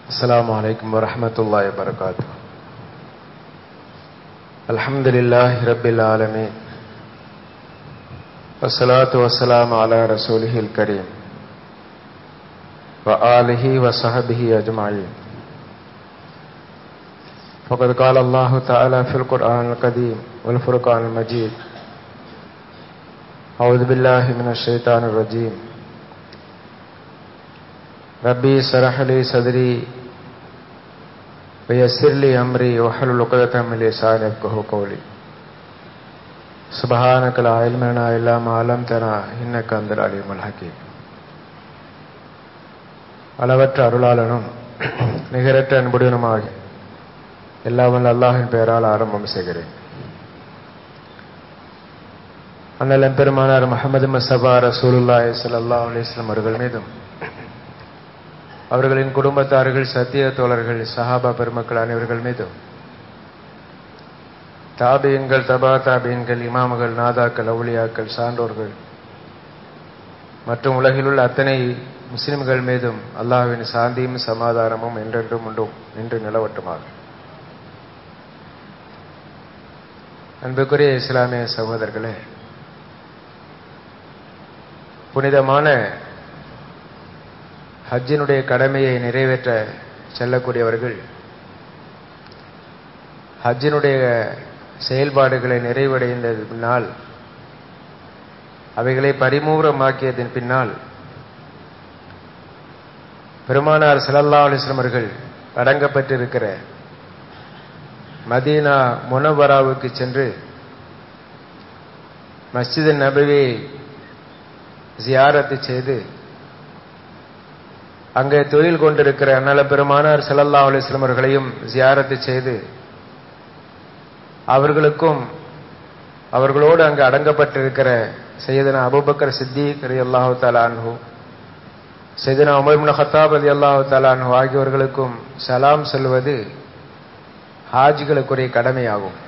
السلام عليكم ورحمة الله وبركاته الحمد لله رب العالمين والصلاة والسلام على رسوله الكريم وآله وصحبه أجمعين فقد قال الله تعالى في القرآن القديم والفرقان المجيد أعوذ بالله من الشيطان الرجيم ربي اشرح لي صدري ويسر لي أمري واحلل عقدة من لساني يفقهوا قولي سبحانك لا علم لنا إلا ما علمتنا إنك أنت العليم الحكيم அளவற்ற அருளாளனும் நிகரற்ற அன்புடனுமாக எல்லாமல் அல்லாஹின் பெயரால் ஆரம்பம் செய்கிறேன் அண்ணல் பெருமானார் முகமது மசபா ரசூலுல்லாஹி ஸல்லல்லாஹு அலைஹி வஸல்லம் அவர்கள் மீதும் அவர்களின் குடும்பத்தார்கள் சத்திய தோழர்கள் சஹாபா பெருமக்கள் அனைவர்கள் மீதும் தாபியன்கள் தபா தாபியன்கள் இமாமுகள் நாதாக்கள் அவுளியாக்கள் சான்றோர்கள் மற்றும் உலகில் உள்ள அத்தனை முஸ்லிம்கள் மீதும் அல்லாஹ்வின் சாந்தியும் சமாதானமும் என்றென்றும் உண்டும் நின்று நிலவட்டுமாக அன்புக்குரிய இஸ்லாமிய சகோதரர்களே புனிதமான ஹஜ்ஜினுடைய கடமையை நிறைவேற்ற செல்லக்கூடியவர்கள் ஹஜ்ஜினுடைய செயல்பாடுகளை நிறைவடைந்த பின்னால் அவைகளை பரிமூரமாக்கியதன் பின்னால் பெருமானார் சல்லல்லா அலிஸ்லம் அவர்கள் அடங்கப்பட்டிருக்கிற மதீனா முனவராவுக்கு சென்று மஸ்ஜித் நபவி ஜியாரத்து செய்து அங்கே தொழில் கொண்டிருக்கிற அண்ணல பெருமானார் சல்லல்லா அலிஸ்லம் அவர்களையும் ஜியாரத்து செய்து அவர்களுக்கும் அவர்களோடு அங்கு அடங்கப்பட்டிருக்கிற செய்தனா அபுபக்கர் சித்திக் அலி அல்லாஹு தாலான்ஹூ செய்தனா உமர்முன் ஹத்தாப் அலி அல்லாஹு தாலான்ஹூ ஆகியோர்களுக்கும் சலாம் சொல்வது ஹாஜிகளுக்குரிய கடமையாகும்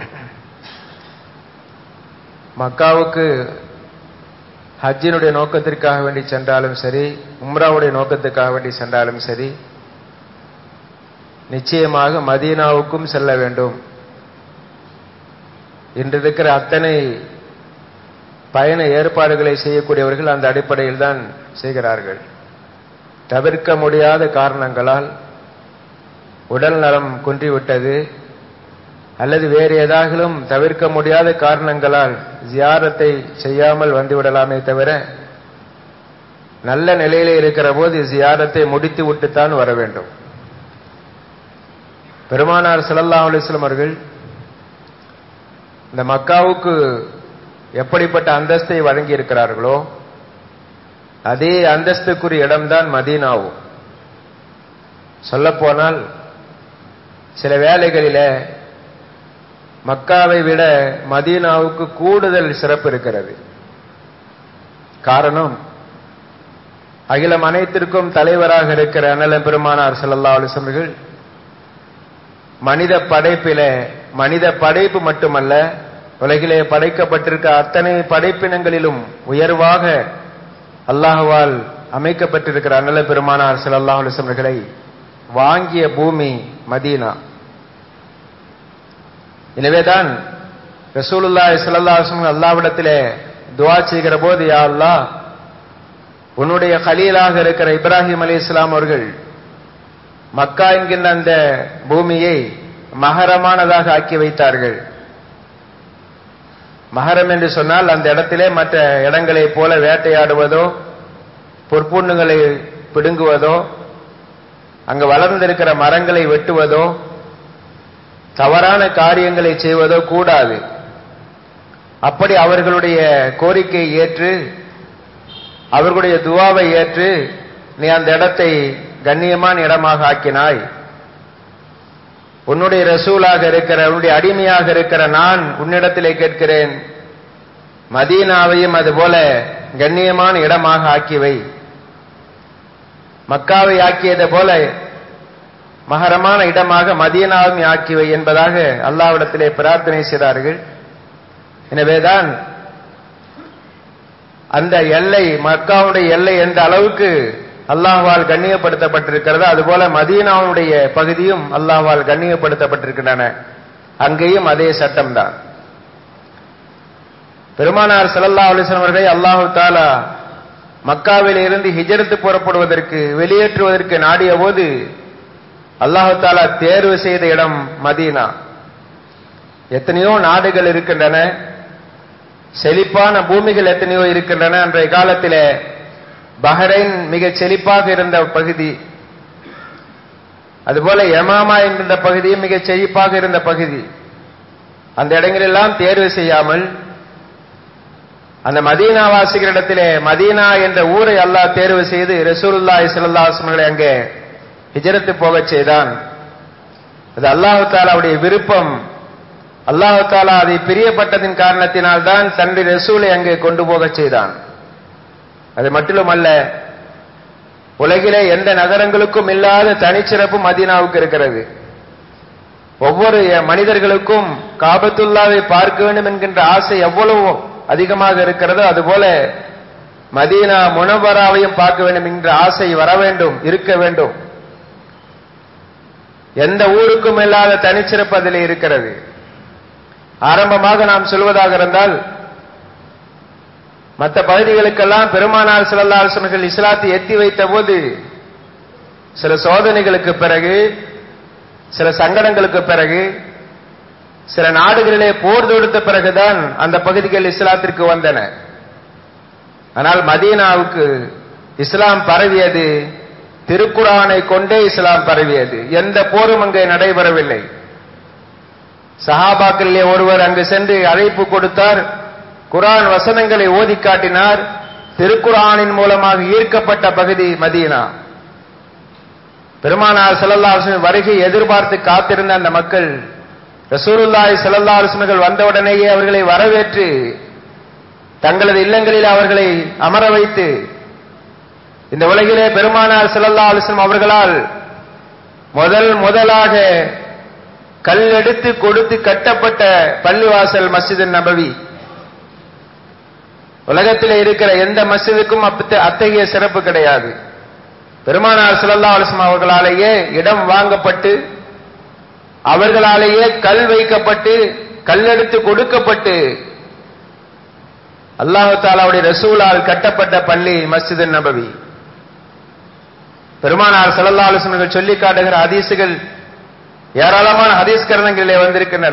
மக்காவுக்கு ஹஜ்ஜினுடைய நோக்கத்திற்காக வேண்டி சென்றாலும் சரி உம்ராவுடைய நோக்கத்துக்காக வேண்டி சென்றாலும் சரி நிச்சயமாக மதீனாவுக்கும் செல்ல வேண்டும் இன்று இருக்கிற அத்தனை பயண ஏற்பாடுகளை செய்யக்கூடியவர்கள் அந்த அடிப்படையில் தான் செய்கிறார்கள் தவிர்க்க முடியாத காரணங்களால் உடல் நலம் குன்றிவிட்டது அல்லது வேறு ஏதாகிலும் தவிர்க்க முடியாத காரணங்களால் ஜியாரத்தை செய்யாமல் வந்துவிடலாமே தவிர நல்ல நிலையிலே இருக்கிற போது ஜியாரத்தை முடித்து விட்டுத்தான் வர வேண்டும் பெருமானார் சல்லல்லா அலிஸ்லம் அவர்கள் இந்த மக்காவுக்கு எப்படிப்பட்ட அந்தஸ்தை வழங்கி இருக்கிறார்களோ அதே அந்தஸ்துக்குரிய இடம்தான் மதீனாவும் சொல்லப்போனால் சில வேலைகளில மக்காவை விட மதீனாவுக்கு கூடுதல் சிறப்பு இருக்கிறது காரணம் அகிலம் அனைத்திற்கும் தலைவராக இருக்கிற அனல பெருமானார் செல்லல்லா அலிசமர்கள் மனித படைப்பில மனித படைப்பு மட்டுமல்ல உலகிலே படைக்கப்பட்டிருக்க அத்தனை படைப்பினங்களிலும் உயர்வாக அல்லாஹுவால் அமைக்கப்பட்டிருக்கிற அனல பெருமானார் செல்லல்லா அலிசமர்களை வாங்கிய பூமி மதீனா எனவேதான் ரசூலுல்லா சல்லாஹம் அல்லாவிடத்திலே துவா செய்கிற போது யா அல்லா உன்னுடைய கலீலாக இருக்கிற இப்ராஹிம் அலி இஸ்லாம் அவர்கள் மக்கா என்கின்ற அந்த பூமியை மகரமானதாக ஆக்கி வைத்தார்கள் மகரம் என்று சொன்னால் அந்த இடத்திலே மற்ற இடங்களை போல வேட்டையாடுவதோ பொற்புண்ணுகளை பிடுங்குவதோ அங்கு வளர்ந்திருக்கிற மரங்களை வெட்டுவதோ தவறான காரியங்களை செய்வதோ கூடாது அப்படி அவர்களுடைய கோரிக்கையை ஏற்று அவர்களுடைய துவாவை ஏற்று நீ அந்த இடத்தை கண்ணியமான இடமாக ஆக்கினாய் உன்னுடைய ரசூலாக இருக்கிற உன்னுடைய அடிமையாக இருக்கிற நான் உன்னிடத்திலே கேட்கிறேன் மதீனாவையும் அதுபோல கண்ணியமான இடமாக ஆக்கிவை மக்காவை ஆக்கியது போல மகரமான இடமாக மதீனாவும் ஆக்கிவை என்பதாக அல்லாவிடத்திலே பிரார்த்தனை செய்தார்கள் எனவேதான் அந்த எல்லை மக்காவுடைய எல்லை எந்த அளவுக்கு அல்லாஹ்வால் கண்ணியப்படுத்தப்பட்டிருக்கிறது அதுபோல மதீனாவுடைய பகுதியும் அல்லாஹ்வால் கண்ணியப்படுத்தப்பட்டிருக்கின்றன அங்கேயும் அதே சட்டம்தான் பெருமானார் ஸல்லல்லாஹு அலைஹி வஸல்லம் அவர்களை அல்லாஹு தாலா மக்காவில் இருந்து ஹிஜரத்து புறப்படுவதற்கு வெளியேற்றுவதற்கு நாடிய போது அல்லாஹு தாலா தேர்வு செய்த இடம் மதீனா எத்தனையோ நாடுகள் இருக்கின்றன செழிப்பான பூமிகள் எத்தனையோ இருக்கின்றன அன்றைய காலத்திலே பஹ்ரைன் மிக செழிப்பாக இருந்த பகுதி அதுபோல யமாமா என்கின்ற பகுதியும் மிக செழிப்பாக இருந்த பகுதி அந்த இடங்களெல்லாம் தேர்வு செய்யாமல் அந்த மதீனா வாசிகளிடத்திலே மதீனா என்ற ஊரை அல்லாஹ் தேர்வு செய்து ரசூலுல்லாஹி ஸல்லல்லாஹு அலைஹி வஸல்லம் அங்கே ஹிஜரத்து போகச் செய்தான் அது அல்லாஹு தாலாவுடைய விருப்பம் அல்லாஹு தாலா அதை பிரியப்பட்டதின் காரணத்தினால் தான் தன்னுடைய ரசூலை அங்கே கொண்டு போகச் செய்தான் அது மட்டுமல்ல உலகிலே எந்த நகரங்களுக்கும் இல்லாத தனிச்சிறப்பு மதீனாவுக்கு இருக்கிறது ஒவ்வொரு மனிதர்களுக்கும் காபத்துல்லாவை பார்க்க வேண்டும் என்கின்ற ஆசை எவ்வளவு அதிகமாக இருக்கிறதோ அதுபோல மதீனா முனவராவையும் பார்க்க வேண்டும் என்கிற ஆசை வர வேண்டும் இருக்க வேண்டும் எந்த ஊருக்கும் இல்லாத தனிச்சிறப்பு அதில் இருக்கிறது ஆரம்பமாக நாம் சொல்வதாக இருந்தால் மற்ற பகுதிகளுக்கெல்லாம் பெருமானார் சிலல்லாசனர்கள் இஸ்லாத்தை எத்தி வைத்த போது சில சோதனைகளுக்கு பிறகு சில சங்கடங்களுக்கு பிறகு சில நாடுகளிலே போர் தொடுத்த பிறகுதான் அந்த பகுதிகள் இஸ்லாத்திற்கு வந்தன ஆனால் மதீனாவுக்கு இஸ்லாம் பரவியது திருக்குறானை கொண்டே இஸ்லாம் பரவியது எந்த போரும் அங்கே நடைபெறவில்லை சஹாபாக்களிலே ஒருவர் அங்கு சென்று அழைப்பு கொடுத்தார் குரான் வசனங்களை ஓதி காட்டினார் திருக்குரானின் மூலமாக ஈர்க்கப்பட்ட பகுதி மதீனா பெருமானார் செல்லல்லா வருகை எதிர்பார்த்து காத்திருந்த அந்த மக்கள் ரசூலுல்லாய் செல்லல்லா அரசுகள் வந்தவுடனேயே அவர்களை வரவேற்று தங்களது இல்லங்களில் அவர்களை அமர வைத்து இந்த உலகிலே பெருமானார் செல்லல்லா அலுவலம் அவர்களால் முதல் முதலாக கல் எடுத்து கொடுத்து கட்டப்பட்ட பள்ளிவாசல் மஸ்ஜித் நபவி உலகத்தில் இருக்கிற எந்த மஸ்ஜிதுக்கும் அத்தகைய சிறப்பு கிடையாது பெருமானார் சுல்லா அலுவலம் அவர்களாலேயே இடம் வாங்கப்பட்டு அவர்களாலேயே கல் வைக்கப்பட்டு கல்லெடுத்து கொடுக்கப்பட்டு அல்லாஹு தாலாவுடைய ரசூலால் கட்டப்பட்ட பள்ளி மஸ்ஜித் நபவி பெருமானார் சல்லா அலுவலர்கள் சொல்லி காட்டுகிற ஹதீசுகள் ஏராளமான ஹதீஸ் கரணங்களிலே வந்திருக்கின்றன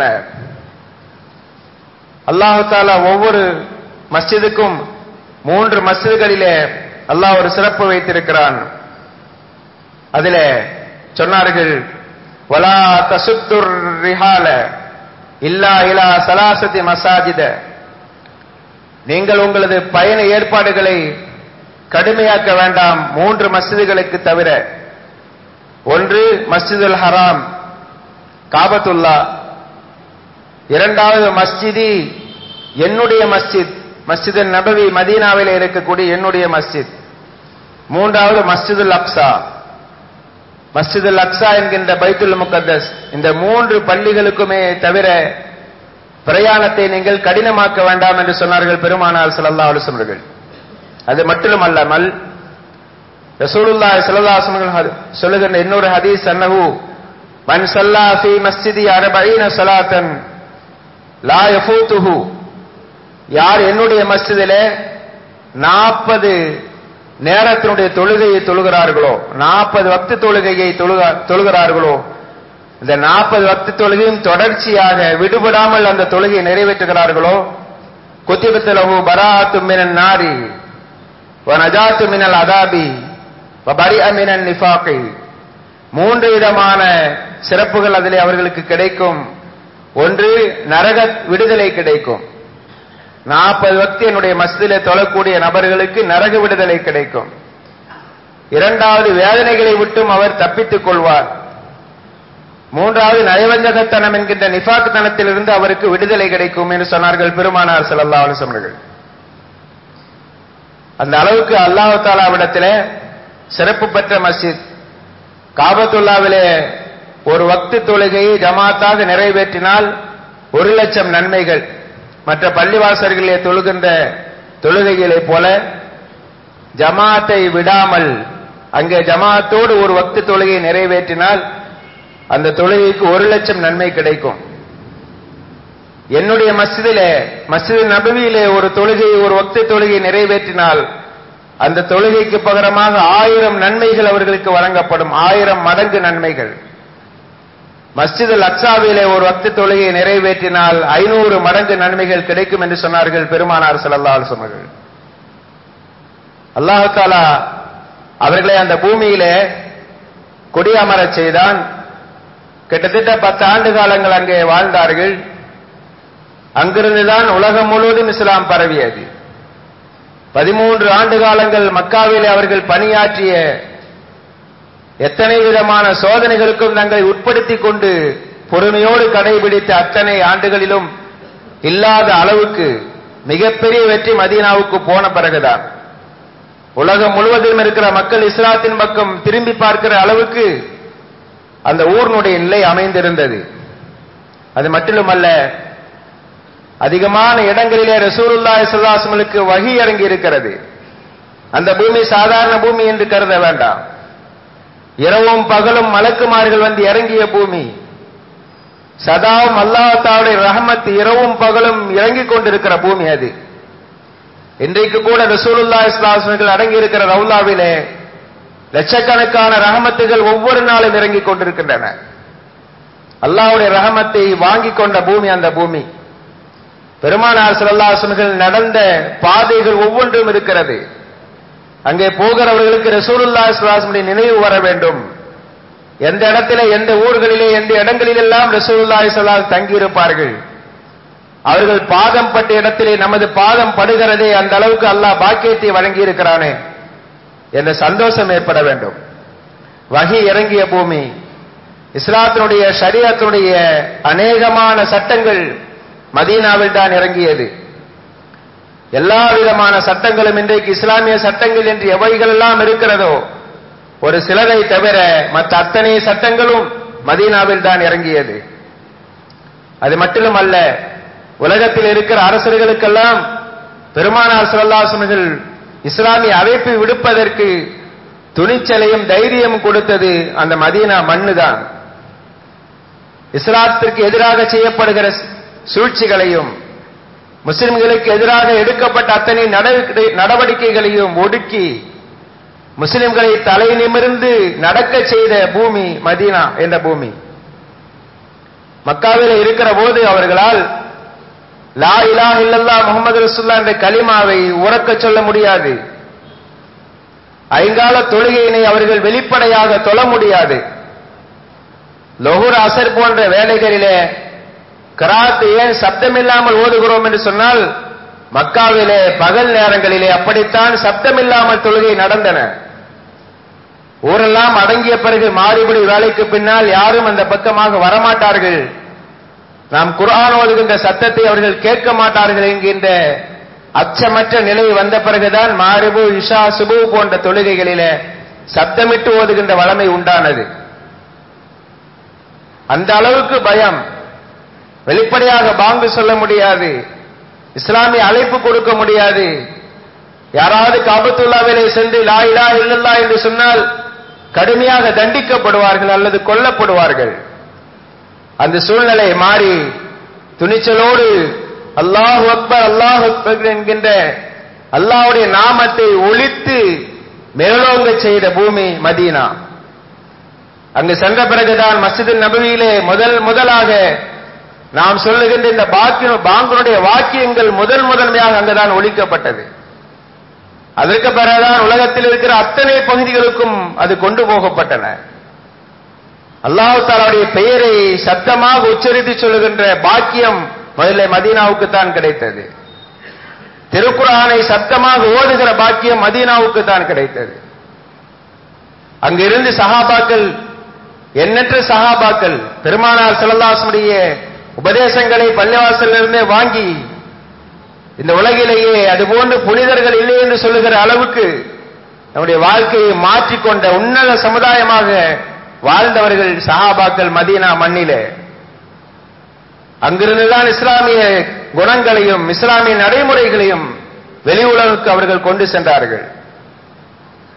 அல்லாஹு தாலா ஒவ்வொரு மஸ்ஜிதுக்கும் மூன்று மஸ்ஜிதுகளிலே அல்லாஹ் ஒரு சிறப்பு வைத்திருக்கிறான் அதிலே சொன்னார்கள் வலா தசுத்துர் ரிஹால இல்லா இலா சலாசதி மசாஜித நீங்கள் உங்களது பயண ஏற்பாடுகளை கடுமையாக்க வேண்டாம் மூன்று மஸ்ஜிதுகளுக்கு தவிர ஒன்று மஸ்ஜிதுல் ஹராம் காபத்துல்லா இரண்டாவது மஸ்ஜிதி என்னுடைய மஸ்ஜித் மஸ்ஜித் நபவி மதீனாவில் இருக்கக்கூடிய என்னுடைய மஸ்ஜித் மூன்றாவது மஸ்ஜிதுல் அக்ஸா மஸ்ஜிதுல் அக்ஸா என்கின்ற பைத்துல் முகத்தஸ் இந்த மூன்று பள்ளிகளுக்குமே தவிர பிரயாணத்தை நீங்கள் கடினமாக்க வேண்டாம் என்று சொன்னார்கள் பெருமானார் ஸல்லல்லாஹு அலைஹி வஸல்லம் அது மட்டுமல்லாமல் ரசூலுல்லாஹி ஸல்லல்லாஹு அலைஹி வஸல்லம் சொல்லுகின்ற இன்னொரு ஹதீஸ் அன்னஹு மன் ஸல்லா ஃபீ மஸ்ஜிதி 40 ஸலாத்தன் லா யஃபூதுஹு யார் என்னுடைய மஸ்ஜிதிலே நாற்பது நேரத்தினுடைய தொழுகையை தொழுகிறார்களோ நாற்பது வக்து தொழுகையை தொழுகிறார்களோ இந்த நாற்பது வக்து தொழுகையும் தொடர்ச்சியாக விடுபடாமல் அந்த தொழுகையை நிறைவேற்றுகிறார்களோ குத்திபத்திலகு பராத்து மினன் நாரி நஜாத்து மினல் அதாபி பரி அமினன் நிஃபாக்கை மூன்று விதமான சிறப்புகள் அதிலே அவர்களுக்கு கிடைக்கும் ஒன்று நரக விடுதலை கிடைக்கும் நாற்பது வக்தி என்னுடைய மஸ்திலே தொழக்கூடிய நபர்களுக்கு நரக விடுதலை கிடைக்கும் இரண்டாவது வேதனைகளை விட்டும் அவர் தப்பித்துக் கொள்வார் மூன்றாவது நயவஞ்சகத்தனம் என்கின்ற நிஃபாக் தனத்திலிருந்து அவருக்கு விடுதலை கிடைக்கும் என்று சொன்னார்கள் பெருமானார் செல்லல்லா அலுவலர்கள் அந்த அளவுக்கு அல்லாஹு தாலாவிடத்திலே சிறப்பு பெற்ற மஸ்ஜித் காபத்துல்லாவிலே ஒரு வக்து தொழுகையை ஜமாத்தாக நிறைவேற்றினால் ஒரு லட்சம் நன்மைகள் மற்ற பள்ளிவாசல்களிலே தொழுகின்ற தொழுகைகளைப் போல ஜமாத்தை விடாமல் அங்கே ஜமாத்தோடு ஒரு வக்து தொழுகையை நிறைவேற்றினால் அந்த தொழுகைக்கு ஒரு லட்சம் நன்மை கிடைக்கும் என்னுடைய மஸ்ஜிதிலே மஸ்ஜித் நபவியிலே ஒரு தொழுகை ஒரு வக்து தொழுகை நிறைவேற்றினால் அந்த தொழுகைக்கு பகரமாக ஆயிரம் நன்மைகள் அவர்களுக்கு வழங்கப்படும் ஆயிரம் மடங்கு நன்மைகள் மஸ்ஜித் அக்சாவிலே ஒரு வக்து தொழுகையை நிறைவேற்றினால் ஐநூறு மடங்கு நன்மைகள் கிடைக்கும் என்று சொன்னார்கள் பெருமானார் ஸல்லல்லாஹு அலைஹி வஸல்லம் அல்லாஹ் தாலா அவர்களை அந்த பூமியிலே கொடியமரச் செய்தான் கிட்டத்தட்ட பத்து ஆண்டு காலங்கள் அங்கே வாழ்ந்தார்கள் அங்கிருந்துதான் உலகம் முழுவதும் இஸ்லாம் பரவியது பதிமூன்று ஆண்டு காலங்கள் மக்காவிலே அவர்கள் பணியாற்றிய எத்தனை விதமான சோதனைகளுக்கும் தங்களை உட்படுத்திக் கொண்டு பொறுமையோடு கடைபிடித்த அத்தனை ஆண்டுகளிலும் இல்லாத அளவுக்கு மிகப்பெரிய வெற்றி மதீனாவுக்கு போன பிறகுதான் உலகம் முழுவதிலும் இருக்கிற மக்கள் இஸ்லாத்தின் பக்கம் திரும்பி பார்க்கிற அளவுக்கு அந்த ஊர்னுடைய நிலை அமைந்திருந்தது அது மட்டுமல்ல அதிகமான இடங்களிலே ரசூலுல்லாஹி ஸல்லல்லாஹு வகி இறங்கி இருக்கிறது அந்த பூமி சாதாரண பூமி என்று கருத வேண்டாம் இரவும் பகலும் மலக்குமார்கள் வந்து இறங்கிய பூமி சதாவும் அல்லாஹாவுடைய ரஹமத் இரவும் பகலும் இறங்கிக் கொண்டிருக்கிற பூமி அது இன்றைக்கு கூட ரசூலுல்லா இஸ்லாஸ்மர்கள் அடங்கி இருக்கிற ரவுலாவிலே லட்சக்கணக்கான ரஹமத்துகள் ஒவ்வொரு நாளும் இறங்கிக் கொண்டிருக்கின்றன அல்லாஹ்வுடைய ரஹமத்தை வாங்கிக் கொண்ட பூமி அந்த பூமி பெருமானார் ஸல்லல்லாஹு நடந்த பாதைகள் ஒவ்வொன்றும் இருக்கிறது அங்கே போகிறவர்களுக்கு ரசூலுல்லாஹி ஸல்லல்லாஹு நினைவு வர வேண்டும் எந்த இடத்திலே எந்த ஊர்களிலே எந்த இடங்களிலெல்லாம் ரசூலுல்லாஹி ஸல்லல்லாஹு தங்கியிருப்பார்கள் அவர்கள் பாதம் பட்ட இடத்திலே நமது பாதம் படுகிறதே அந்த அளவுக்கு அல்லாஹ் பாக்கியத்தை வழங்கி இருக்கிறானே என்ற சந்தோஷம் ஏற்பட வேண்டும் வகி இறங்கிய பூமி இஸ்லாத்தினுடைய ஷரியத்தினுடைய அநேகமான சட்டங்கள் மதீனாவில் தான் இறங்கியது எல்லா விதமான சட்டங்களும் இன்றைக்கு இஸ்லாமிய சட்டங்கள் என்று எவைகளெல்லாம் இருக்கிறதோ ஒரு சிலரை தவிர மற்ற அத்தனை சட்டங்களும் மதீனாவில் தான் இறங்கியது அது மட்டுமல்ல உலகத்தில் இருக்கிற அரசர்களுக்கெல்லாம் பெருமானார் சிவல்லாசனர்கள் இஸ்லாமிய அழைப்பு விடுப்பதற்கு துணிச்சலையும் தைரியம் கொடுத்தது அந்த மதீனா மண்ணு தான் இஸ்லாத்திற்கு எதிராக செய்யப்படுகிற சூழ்ச்சிகளையும் முஸ்லிம்களுக்கு எதிராக எடுக்கப்பட்ட அத்தனை நடவடிக்கைகளையும் ஒடுக்கி முஸ்லிம்களை தலை நிமிர்ந்து நடக்க செய்த பூமி மதீனா என்ற பூமி மக்காவில் இருக்கிற போது அவர்களால் லா இலா இல்லல்லா முகமது ரசுல்லா என்ற கலிமாவை உறக்க சொல்ல முடியாது ஐங்கால தொழுகையினை அவர்கள் வெளிப்படையாக தொழ முடியாது லொஹுர் அசர் போன்ற வேலைகளிலே கராத் ஏன் சப்தமில்லாமல் ஓதுகிறோம் என்று சொன்னால் மக்காவிலே பகல் நேரங்களிலே அப்படித்தான் சப்தமில்லாமல் தொழுகை நடந்தன ஊரெல்லாம் அடங்கிய பிறகு மாறுபடி வேலைக்கு பின்னால் யாரும் அந்த பக்கமாக வரமாட்டார்கள் நாம் குர்ஆன் ஓதுகின்ற சத்தத்தை அவர்கள் கேட்க மாட்டார்கள் என்கின்ற அச்சமற்ற நிலை வந்த பிறகுதான் மாரிபு இஷா சுபு போன்ற தொழுகைகளிலே சப்தமிட்டு ஓதுகின்ற வளமை உண்டானது அந்த அளவுக்கு பயம் வெளிப்படையாக பாங்கு சொல்ல முடியாது இஸ்லாமிய அழைப்பு கொடுக்க முடியாது யாராவது காபத்துல்லாவிலே சென்று லா இலா இல்லல்லா என்று சொன்னால் கடுமையாக தண்டிக்கப்படுவார்கள் அல்லது கொல்லப்படுவார்கள் அந்த சூழ்நிலை மாறி துணிச்சலோடு அல்லாஹு அக்பர் அல்லாஹு அக்பர் என்கின்ற அல்லாஹ்வுடைய நாமத்தை ஒழித்து மேலோங்க செய்த பூமி மதீனா அங்கு சென்ற பிறகுதான் மஸ்ஜிது நபவியிலே முதல் முதலாக நாம் சொல்லுகின்ற இந்த பாக்கிய பாங்கனுடைய வாக்கியங்கள் முதல் முதன்மையாக அங்குதான் ஒழிக்கப்பட்டது அதற்கு பிறகுதான் உலகத்தில் இருக்கிற அத்தனை பகுதிகளுக்கும் அது கொண்டு போகப்பட்டன அல்லாஹு தாலாவுடைய பெயரை சத்தமாக உச்சரித்து சொல்லுகின்ற பாக்கியம் முதல்ல மதீனாவுக்கு தான் கிடைத்தது திருக்குறானை சத்தமாக ஓதுகிற பாக்கியம் மதீனாவுக்கு தான் கிடைத்தது அங்கிருந்து சஹாபாக்கள் எண்ணற்ற சஹாபாக்கள் பெருமானார் செல்லல்லாசனுடைய உபதேசங்களை பள்ளிவாசலிருந்தே வாங்கி இந்த உலகிலேயே அதுபோன்று புனிதர்கள் இல்லை என்று சொல்லுகிற அளவுக்கு நம்முடைய வாழ்க்கையை மாற்றிக்கொண்ட உன்னத சமுதாயமாக வாழ்ந்தவர்கள் சஹாபாக்கள் மதீனா மண்ணிலே அங்கிருந்துதான் இஸ்லாமிய குணங்களையும் இஸ்லாமிய நடைமுறைகளையும் வெளி உலகுக்கு அவர்கள் கொண்டு சென்றார்கள்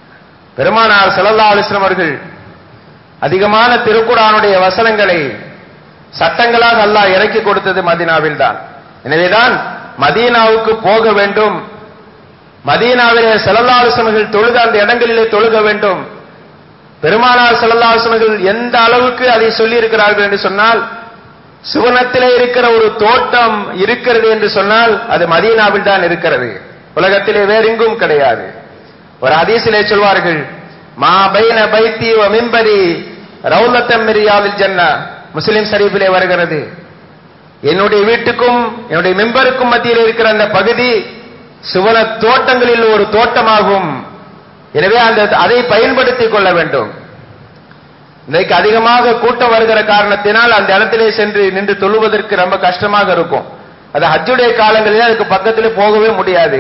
பெருமானார் ஸல்லல்லாஹு அலைஹி வஸல்லம் அவர்கள் அதிகமான திருக்குர்ஆனுடைய வசனங்களை சட்டங்களாக அல்லாஹ் இறக்கி கொடுத்தது மதீனாவில் தான் எனவேதான் மதீனாவுக்கு போக வேண்டும் மதீனாவிலே ஸல்லல்லாஹு அலைஹி வஸல்லம் அவர்கள் தொழுத அந்த இடங்களிலே தொழுக வேண்டும் பெருமானார் ஸல்லல்லாஹு அலைஹி வஸல்லம் அவர்கள் எந்த அளவுக்கு அதை சொல்லி இருக்கிறார்கள் என்று சொன்னால் சுவனத்திலே இருக்கிற ஒரு தோட்டம் இருக்கிறது என்று சொன்னால் அது மதீனாவில் தான் இருக்கிறது உலகத்திலே வேறெங்கும் கிடையாது ஒரு ஹதீஸிலே சொல்வார்கள் மா பைன பைத்தி வ மிம்பரி ரவுலத்தம் மிரியாவில் ஜன்னா முஸ்லிம் ஷரீஃபிலே வருகிறது என்னுடைய வீட்டுக்கும் என்னுடைய மிம்பருக்கும் மத்தியில் இருக்கிற அந்த பகுதி சுவன தோட்டங்களில் ஒரு தோட்டமாகும் எனவே அந்த அதை பயன்படுத்திக் கொள்ள வேண்டும் இன்றைக்கு அதிகமாக கூட்டம் வருகிற காரணத்தினால் அந்த இடத்திலே சென்று நின்று தொழுவதற்கு ரொம்ப கஷ்டமாக இருக்கும் அது ஹஜ்ஜுடைய காலங்களில் அதுக்கு பக்கத்திலே போகவே முடியாது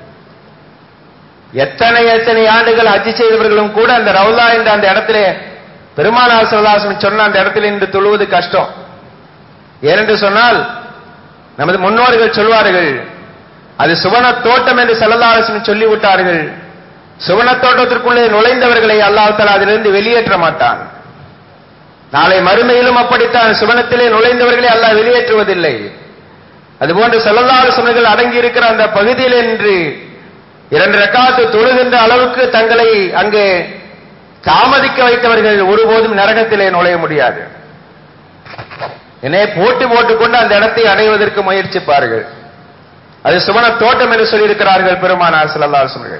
எத்தனை எத்தனை ஆண்டுகள் ஹஜ்ஜி செய்தவர்களும் கூட அந்த ரவுலா என்ற அந்த இடத்திலே பெருமானார் சிவதாசன் சொன்ன அந்த இடத்திலே நின்று தொழுவது கஷ்டம் ஏனென்று சொன்னால் நமது முன்னோர்கள் சொல்வார்கள் அது சுவன தோட்டம் என்று செல்லதாரசன் சொல்லிவிட்டார்கள் சுவன தோட்டத்திற்குள்ளே நுழைந்தவர்களை அல்லாஹால அதிலிருந்து வெளியேற்ற மாட்டான் நாளை மறுமையிலும் அப்படித்தான் சுவனத்திலே நுழைந்தவர்களை அல்லாஹ் வெளியேற்றுவதில்லை அதுபோன்று செல்லல்லாறு சுவர்கள் அடங்கி இருக்கிற அந்த பகுதியில் என்று இரண்டு ரக்காத்து தொழுகின்ற அளவுக்கு தங்களை அங்கே தாமதிக்க வைத்தவர்கள் ஒருபோதும் நரகத்திலே நுழைய முடியாது எனவே போட்டி போட்டுக்கொண்டு அந்த இடத்தை அடைவதற்கு முயற்சிப்பார்கள் அது சுவன தோட்டம் என்று சொல்லியிருக்கிறார்கள் பெருமானார் செல்லல்லாறு சுவர்கள்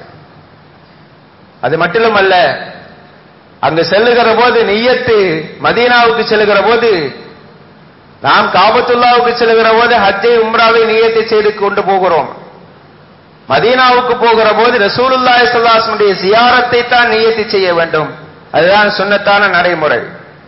அது மட்டுமல்ல அங்கு செல்லுகிற போது நெய்யத்து மதீனாவுக்கு செல்லுகிற போது நாம் காபத்துல்லாவுக்கு செல்லுகிற போது ஹஜ்ஜை உம்ராவை நியத்தை செய்து கொண்டு போகிறோம் மதீனாவுக்கு போகிற போது ரசூலுல்லாஹி ஸல்லல்லாஹு சியாரத்தை தான் நியத்தி செய்ய வேண்டும் அதுதான் சுன்னத்தான நடைமுறை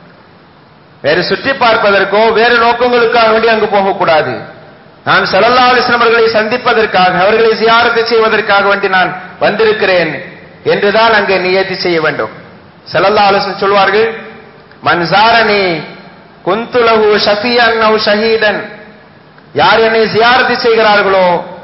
வேறு சுற்றி பார்ப்பதற்கோ வேறு நோக்கங்களுக்காக வேண்டி அங்கு போகக்கூடாது நான் ஸல்லல்லாஹு அலைஹி வஸல்லம் அவர்களை சந்திப்பதற்காக அவர்களை சியாரத்தை செய்வதற்காக வேண்டி நான் வந்திருக்கிறேன் என்றுதான் அங்கே நியத்தி செய்ய வேண்டும் ஸல்லல்லாஹு அலைஹி வஸல்லம் சொல்வார்கள் மன் ஜாரனி குந்து லஹு ஷஃபியன் அவ் ஷஹீதன் யார் என்னை ஜியாரத்து செய்கிறார்களோ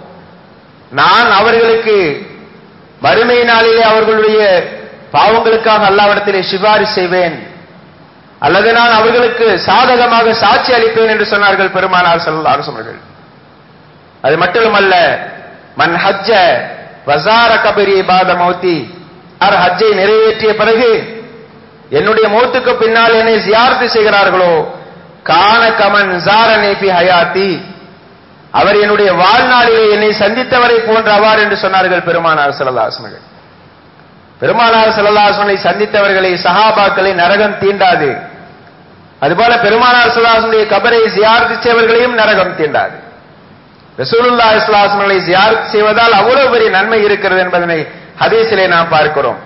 நான் அவர்களுக்கு வறுமை நாளிலே அவர்களுடைய பாவங்களுக்காக அல்லாவிடத்திலே சிபாரி செய்வேன் அல்லது நான் அவர்களுக்கு சாதகமாக சாட்சி அளிப்பேன் என்று சொன்னார்கள் பெருமானார் ஸல்லல்லாஹு அலைஹி வஸல்லம் அது மட்டுமல்ல மன் ஹஜ்ஜ வசார கபரி பாத மௌத்தி யார் ஹஜ்ஜை நிறைவேற்றிய பிறகு என்னுடைய மௌத்துக்கு பின்னால் என்னை ஜியாரத்து செய்கிறார்களோ கான கமன் ஜாரனே பி ஹயாத்தி அவர் என்னுடைய வாழ்நாளிலே என்னை சந்தித்தவரை போன்றவார் என்று சொன்னார்கள் பெருமானார் செல்லதாசனர்கள் பெருமானார் செல்லதாசனை சந்தித்தவர்களை சஹாபாக்களை நரகம் தீண்டாது அதுபோல பெருமானார் செல்லதாசனுடைய கபரை ஜியார்த்து செய்வர்களையும் நரகம் தீண்டாது ரசூலுல்லா இஸ்லாசனங்களை ஜியார்த் செய்வதால் அவ்வளவு பெரிய நன்மை இருக்கிறது என்பதனை ஹதீஸிலே நாம் பார்க்கிறோம்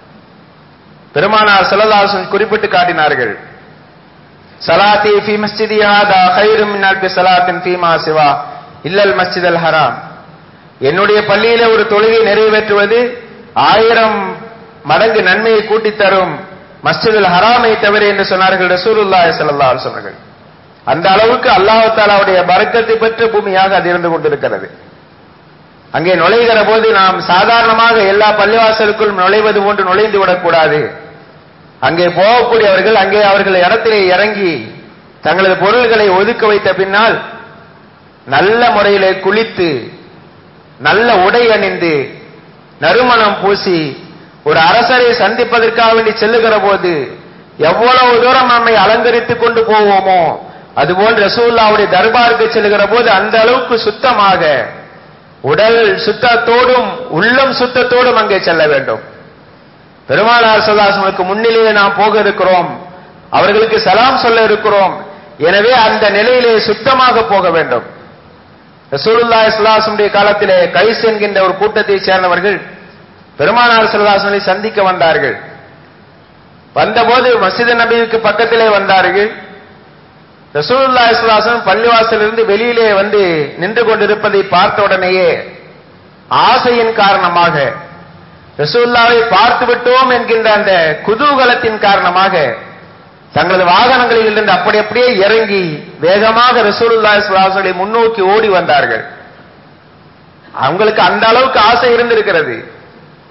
பெருமானார் செல்லதாசன் குறிப்பிட்டு காட்டினார்கள் சலாத்தி ஃபி மஸ்ஜிதி ஹாதா கைரும் மின் அல்பி சலாத்தின் ஃபீமா சிவா இல்லல் மஸ்ஜித் அல் ஹராம் என்னுடைய பள்ளியில ஒரு தொழுகை நிறைவேற்றுவது ஆயிரம் மடங்கு நன்மையை கூட்டித் தரும் மஸ்ஜித் அல் ஹராமை தவிர என்று சொன்னார்கள் ரசூலுல்லாஹி ஸல்லல்லாஹு அலைஹி வஸல்லம் அந்த அளவுக்கு அல்லாஹ் தாலாவுடைய பரக்கத்தை பெற்ற பூமியாக அது இருந்து கொண்டிருக்கிறது அங்கே நுழைகிற போது நாம் சாதாரணமாக எல்லா பள்ளிவாசலுக்குள் நுழைவது போன்று நுழைந்து விடக்கூடாது அங்கே போகக்கூடியவர்கள் அங்கே அவர்கள் இடத்திலே இறங்கி தங்களது பொருள்களை ஒதுக்க வைத்த பின்னால் நல்ல முறையிலே குளித்து நல்ல உடை அணிந்து நறுமணம் பூசி ஒரு அரசரை சந்திப்பதற்காக வேண்டி செல்லுகிற போது எவ்வளவு தூரம் நம்மை அலங்கரித்துக் கொண்டு போவோமோ அதுபோல் ரசூல்லாவுடைய தர்பாருக்கு செல்லுகிற போது அந்த அளவுக்கு சுத்தமாக உடல் சுத்தத்தோடும் உள்ளம் சுத்தத்தோடும் அங்கே செல்ல வேண்டும் பெருமானார் சதாசனுக்கு முன்னிலையே நாம் போக இருக்கிறோம் அவர்களுக்கு சலாம் சொல்ல இருக்கிறோம் எனவே அந்த நிலையிலே சுத்தமாக போக வேண்டும் ரசூலுல்லா இஸ்லாசனுடைய காலத்திலே கைஸ் என்கின்ற ஒரு கூட்டத்தை சேர்ந்தவர்கள் பெருமானார் சல்லாசனை சந்திக்க வந்தார்கள் வந்தபோது மசித நபிக்கு பக்கத்திலே வந்தார்கள் ரசூலுல்லா இஸ்லாசன் பள்ளிவாசலிருந்து வெளியிலே வந்து நின்று கொண்டிருப்பதை பார்த்த உடனேயே ஆசையின் காரணமாக ரசூல்லாவை பார்த்து விட்டோம் என்கின்ற அந்த குதூகலத்தின் காரணமாக தங்களது வாகனங்களில் இருந்து அப்படி அப்படியே இறங்கி வேகமாக ரசூலுல்லா இஸ்லாசனை முன்னோக்கி ஓடி வந்தார்கள் அவங்களுக்கு அந்த அளவுக்கு ஆசை இருந்திருக்கிறது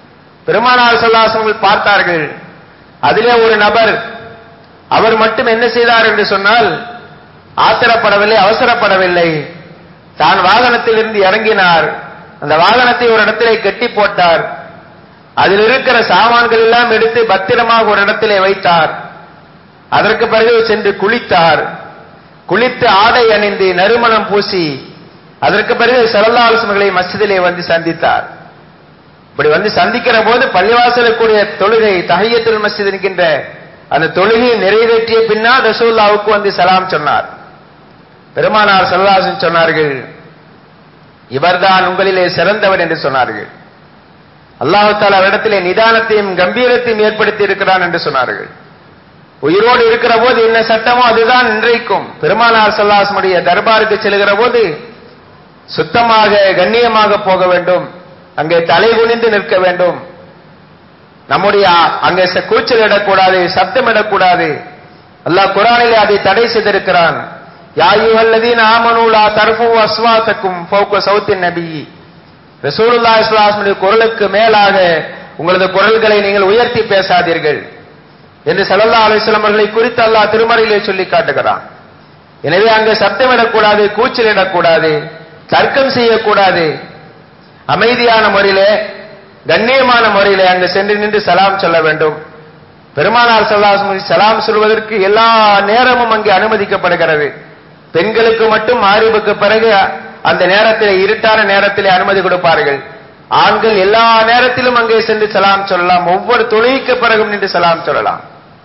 பெருமானார் சொல்லாசங்கள் பார்த்தார்கள் அதிலே ஒரு நபர் அவர் மட்டும் என்ன செய்தார் என்று சொன்னால் ஆத்திரப்படவில்லை அவசரப்படவில்லை தான் வாகனத்தில் இருந்து இறங்கினார் அந்த வாகனத்தை ஒரு இடத்திலே கட்டி போட்டார் அதில் இருக்கிற சாமான்கள் எல்லாம் எடுத்து பத்திரமாக ஒரு இடத்திலே வைத்தார் அதற்கு பிறகு சென்று குளித்தார் குளித்து ஆடை அணிந்து நறுமணம் பூசி அதற்கு பிறகு சரல்லாலோசனைகளை மஸ்ஜிதிலே வந்து சந்தித்தார் இப்படி வந்து சந்திக்கிற போது பள்ளிவாசலுக்குரிய தொழுகை தஹையத்துல் மஸ்ஜித் என்கின்ற அந்த தொழுகையை நிறைவேற்றிய பின்னால் ரசூல்லாவுக்கு வந்து சலாம் சொன்னார் பெருமானார் சல்லாசன் சொன்னார்கள் இவர்தான் உங்களிலே சிறந்தவர் என்று சொன்னார்கள் அல்லாஹு தாலா இடத்திலே நிதானத்தையும் கம்பீரத்தையும் ஏற்படுத்தி இருக்கிறான் என்று சொன்னார்கள் உயிரோடு இருக்கிற போது என்ன சட்டமோ அதுதான் இன்றைக்கும் பெருமானார் சல்லாசனுடைய தர்பாருக்கு செல்கிற போது சுத்தமாக கண்ணியமாக போக வேண்டும் அங்கே தலை குனிந்து நிற்க வேண்டும் நம்முடைய அங்கே கூச்சல் இடக்கூடாது சப்தம் இடக்கூடாது அல்லாஹ் குரானிலே அதை தடை செய்திருக்கிறான் யாயுஹல்லதீன் ஆமனூலா தர்ஃபு அஸ்வாத்தக்கும் ஃபௌக சௌத்தின் நபி ரசூலுல்லா இஸ்லாஸ்முடைய குரலுக்கு மேலாக உங்களது குரல்களை நீங்கள் உயர்த்தி பேசாதீர்கள் என்று சல்லல்லா அலிஸ்லாம் அவர்களை குறித்து அல்லாஹ் திருமறையிலே சொல்லி காட்டுகிறான் எனவே அங்கு சத்தமிடக்கூடாது கூச்சலிடக்கூடாது தர்க்கம் செய்யக்கூடாது அமைதியான முறையிலே கண்ணியமான முறையிலே அங்கு சென்று நின்று சலாம் சொல்ல வேண்டும் பெருமானார் சல்லாஸ்மி சலாம் சொல்வதற்கு எல்லா நேரமும் அங்கே அனுமதிக்கப்படுகிறது பெண்களுக்கு மட்டும் மாரிபுக்கு பிறகு அந்த நேரத்திலே இருட்டான நேரத்திலே அனுமதி கொடுப்பார்கள் ஆண்கள் எல்லா நேரத்திலும் அங்கே சென்று சலாம் சொல்லலாம் ஒவ்வொரு தொழுகைக்கு பிறகும் நின்று சலாம் சொல்லலாம்